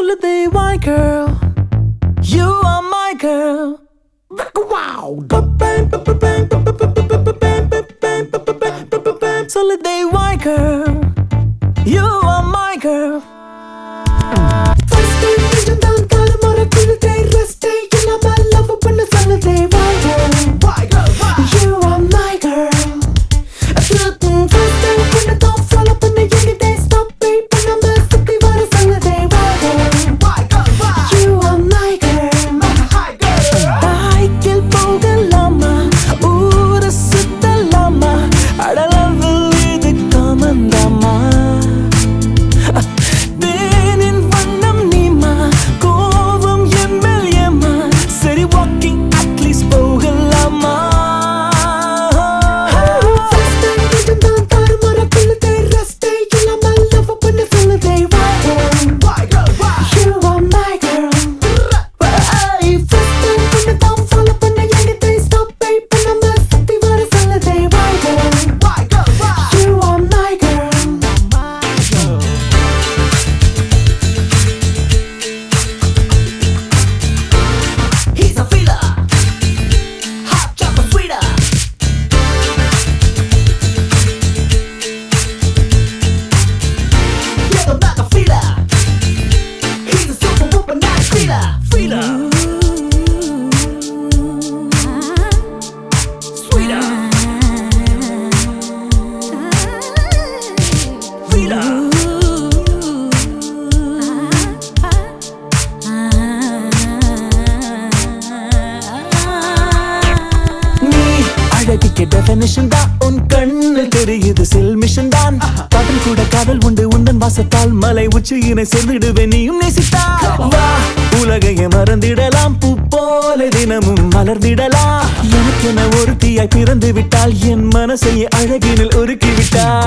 சொல்லுதே why girl you are my girl wow சொல்லுதே why girl you are my girl First day கொஞ்சம் தான் தாறுமாற குழுதே Rest day இல்லாம love பண்ண சொல்லுதே Why girl? You are my girl Mm, First day கொஞ்சம் தான் follow பண்ண எங்கிட்டே Stop pay பண்ணாம சுத்தி வர சொல்லுதே Why girl? You are my girl தாய்க்கில் போகலாமா ஊர சுத்தலாமா அடலவில் இது காமந்தாமா தேனின் வண்ணம் நீமா கோபம் என் மேல் ஏமா சரி வாக்கிங் அட்லீஸ்ட் போகலாமா First day கொஞ்சம் தான் தாறுமாற குழுதே Rest day இல்லாம love பண்ண சொல்லுதே Why girl? You are my girl Hey, first day கொஞ்சம் தான் follow பண்ண எங்கிட்டே Stop pay பண்ணாம சுத்தி வர சொல்லுதே Why girl? You are my girl He's a feeler, hot chocolate sweeter. Yeah, the Mac a feeler. He's a super whooper, not a feeler. Feeler. Sweeter. Feeler. நீ அழகுக்கு டெஃபினிஷன் தான் உன் கண்ணில் தெரியுது செல் மிஷன் தான் காதல் கூட காதல் உண்டு உந்தன் வாசத்தால் மலை உச்சியினை சேர்ந்திடுவேன் நீயும் நேசித்தா வா உலகையை மறந்திடலாம் பூ போல தினமும் மலர்ந்திடலாம் எனக்கென ஒருத்தியாய் பிறந்து விட்டால் என் மனசையே அழகினில் உருக்கி விட்டால்